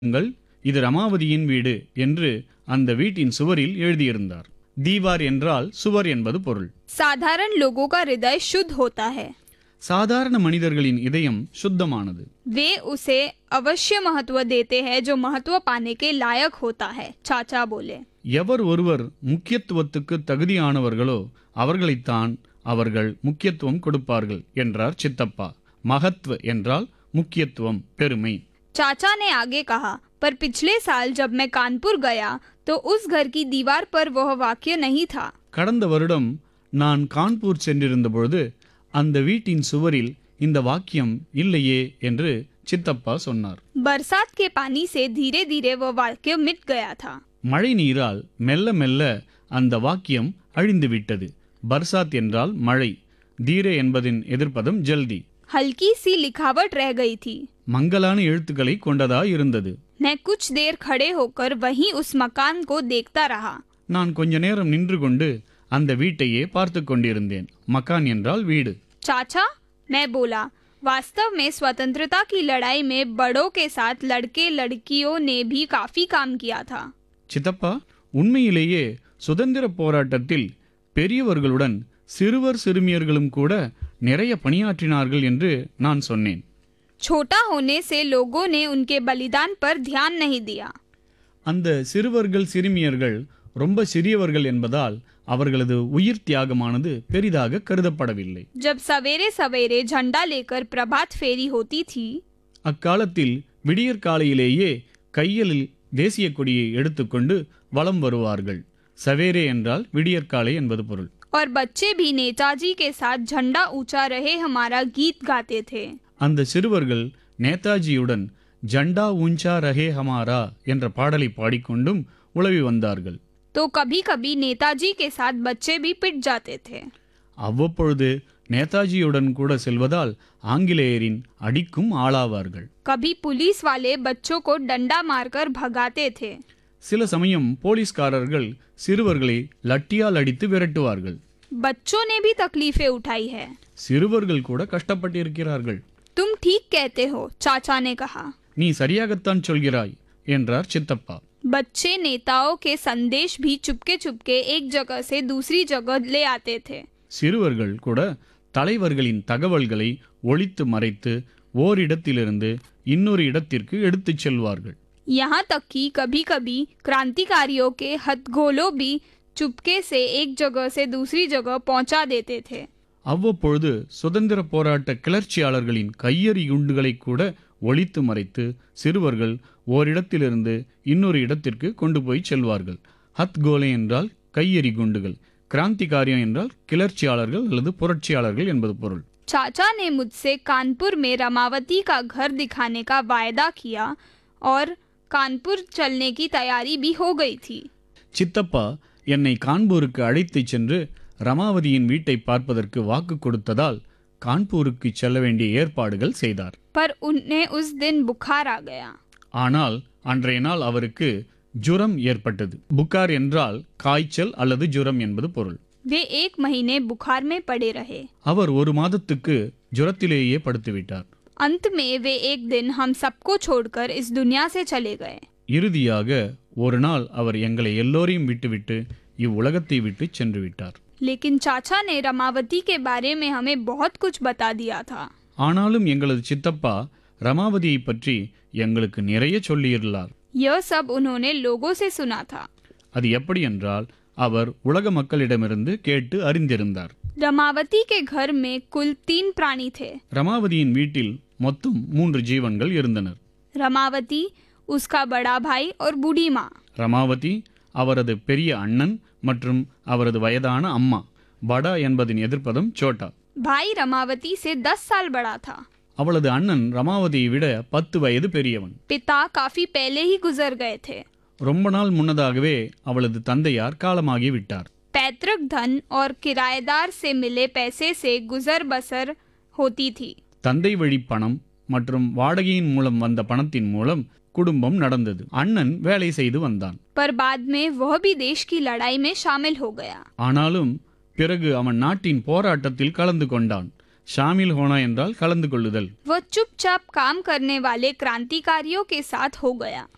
உங்கள் இது ரமாவதியின் வீடு என்று அந்த வீட்டின் சுவரில் எழுதியிருந்தார் தீவார் என்றால் சுவர் என்பது பொருள் साधारण लोगों का हृदय शुद्ध होता है சாதாரண மனிதர்களின் இதயம் சுத்தமானது वे उसे अवश्य महत्व देते हैं जो महत्व पाने के लायक होता है चाचा बोले எவர் ஒருவர் முக்கியத்துவத்துக்கு தகுதியானவர்களோ அவர்களைத்தான் அவர்கள் முக்கியத்துவம் கொடுப்பார்கள் என்றார் சித்தப்பா மகத்வ என்றால் முக்கியத்துவம் பெருமை चाचा ने आगे कहा पर पिछले साल जब मैं कानपुर गया तो उस घर की दीवार पर वह वाक्य नहीं था கடந்த வருடம் நான் கான்பூர் சென்றிருந்த பொழுது அந்த வீட்டின் சுவரில் இந்த வாக்கியம் இல்லையே என்று சித்தப்பா சொன்னார் बरसात के पानी से धीरे धीरे वह वाक्य मिट गया था மழை நீரால் மெல்ல மெல்ல அந்த வாக்கியம் அழிந்துவிட்டது பர்சாத் என்றால் மழை தீரே என்பதின் எதிர்ப்பதம் ஜல்தி हल्की सी लिखावट रह गई थी மங்கலான எழுத்துக்களை கொண்டதா இருந்தது मैं कुछ देर खड़े होकर वहीं उस मकान को देखता रहा நான் கொஞ்ச நேரம் நின்று கொண்டு அந்த வீட்டையே பார்த்து கொண்டிருந்தேன் மக்கான் என்றால் வீடு चाचा मैं बोला वास्तव में स्वतंत्रता की लड़ाई में बड़ों के साथ लड़के लड़कियों ने भी काफी काम किया था சித்தப்பா உண்மையிலேயே சுதந்திர போராட்டத்தில் பெரியவர்களுடன் சிறுவர் சிறுமியர்களும் கூட நிறைய பணியாற்றினார்கள் என்று நான் சொன்னேன் छोटा होने से लोगों ने उनके बलिदान पर ध्यान नहीं दिया அந்த சிறுவர்கள் சிறுமியர்கள் ரொம்ப சிறியவர்கள் என்பதால் அவர்களது உயிர் தியாகமானது பெரிதாக கருதப்படவில்லை जब सवेरे सवेरे झंडा लेकर प्रभात फेरी होती थी அக்காலத்தில் விடியற் காலையிலேயே கையில் தேசிய கொடியை எடுத்துக்கொண்டு வலம் வருவார்கள் சவேரே என்றால் விடியற்காலை என்பது பொருள் और बच्चे भी नेताजी के साथ झंडा ऊंचा रहे हमारा गीत गाते थे அந்த சிறுவர்கள் நேதாஜியுடன் ஜண்டா ஊஞ்சா ரஹே ஹமாரா என்ற பாடலை பாடிக்கொண்டும் உலவி வந்தார்கள் तो कभी कभी नेताजी के साथ बच्चे भी पिट जाते थे அவ்வப்பொழுது நேதாஜியுடன் கூட செல்வதால் ஆங்கிலேயரின் அடிக்கும் ஆளாவார்கள் कभी पुलिस वाले बच्चों को डंडा मारकर भगाते थे சில சமயம் போலீஸ்காரர்கள் சிறுவர்களை லட்டியால் அடித்து விரட்டுவார்கள் बच्चों ने भी तकलीफें उठाई है சிறுவர்கள் கூட கஷ்டப்பட்டிருக்கிறார்கள் तुम ठीक कहते हो चाचा ने कहा நீ சரியாகத்தான் சொல்கிறாய் என்றார் சித்தப்பா बच्चे नेताओं के संदेश भी चुपके चुपके एक जगह से दूसरी जगह ले आते थे சிறுவர்கள் கூட தலைவர்களின் தகவல்களை ஒளித்து மறைத்து ஓரிடத்திலிருந்து இன்னொரு இடத்திற்கு எடுத்துச் செல்வார்கள் यहाँ तक कि कभी कभी क्रांतिकारियों के हथगोलों भी चुपके से एक जगह से दूसरी जगह पहुंचा देते थे அவ்வப்பொழுது சுதந்திர போராட்ட கிளர்ச்சியாளர்களின் கையெறி குண்டுகளை கூட ஒளித்து மறைத்து சிறுவர்கள் ஓரிடத்திலிருந்து இன்னொரு இடத்திற்கு கொண்டு போய் செல்வார்கள் ஹத் கோலே என்றால் கையெறி குண்டுகள் கிராந்திகாரியம் என்றால் கிளர்ச்சியாளர்கள் அல்லது புரட்சியாளர்கள் என்பது பொருள் चाचा ने मुझसे कानपुर में रमावती का घर दिखाने का वायदा किया और कानपुर चलने की तैयारी भी हो गई थी சித்தப்பா என்னை கான்பூருக்கு அழைத்துச் சென்று ரமாவதியின் வீட்டை பார்ப்பதற்கு வாக்கு கொடுத்ததால் கான்பூருக்கு செல்ல வேண்டிய ஏற்பாடுகள் செய்தார் पर उन्हें उस दिन बुखार आ गया ஆனால் அன்றைய நாள் அவருக்கு ஜுரம் ஏற்பட்டது புகார் என்றால் காய்ச்சல் அல்லது ஜுரம் என்பது பொருள் वे एक महीने बुखार में पड़े रहे அவர் ஒரு மாதத்துக்கு ஜுரத்திலேயே படுத்துவிட்டார் अंत में वे एक दिन हम सबको छोड़कर इस दुनिया से चले गए இறுதியாக ஒரு நாள் அவர் எங்களை எல்லோரையும் விட்டுவிட்டு இவ்வுலகத்தை விட்டு சென்று விட்டார் लेकिन चाचा ने रमावती के बारे में हमें बहुत कुछ बता दिया था ஆனாலும் எங்களது சித்தப்பா ரமாவதியை பற்றி எங்களுக்கு நிறைய சொல்லியிருந்தார் यह सब उन्होंने लोगों से सुना था அது எப்படி என்றால் அவர் உலக மக்களிடமிருந்து கேட்டு அறிந்திருந்தார் रमावती के घर में कुल तीन प्राणी थे ரமாவதியின் வீட்டில் மொத்தம் மூன்று ஜீவன்கள் இருந்தனர் रमावती उसका बड़ा भाई और बूढ़ी माँ ரமாவதி அவரது பெரிய அண்ணன் மற்றும் அவரது வயதான அம்மா படா என்பதின் எதிர்ப்பதம் சோட்டா भाई रमावती से दस साल बड़ा था அவளது அண்ணன் ரமாவதியை விட பத்து வயது பெரியவன் पिता काफी पहले ही गुजर गए थे ரொம்ப நாள் முன்னதாகவே அவளது தந்தையார் காலமாகி விட்டார் पैतृक धन और किराएदार से मिले पैसे से गुजर बसर होती थी தந்தை வழி பணம் மற்றும் வாடகையின் மூலம் வந்த பணத்தின் மூலம் குடும்பம் நடந்தது அண்ணன் வேலை செய்து வந்தான் पर बाद में वह भी देश की लड़ाई में शामिल हो गया ஆனாலும் பிறகு அவன் நாட்டின் போராட்டத்தில் கலந்து கொண்டான் ஷாமில் ஹோனா என்றால் கலந்து கொள்ளுதல் वह चुपचाप काम करने वाले क्रांतिकारियों के साथ हो गया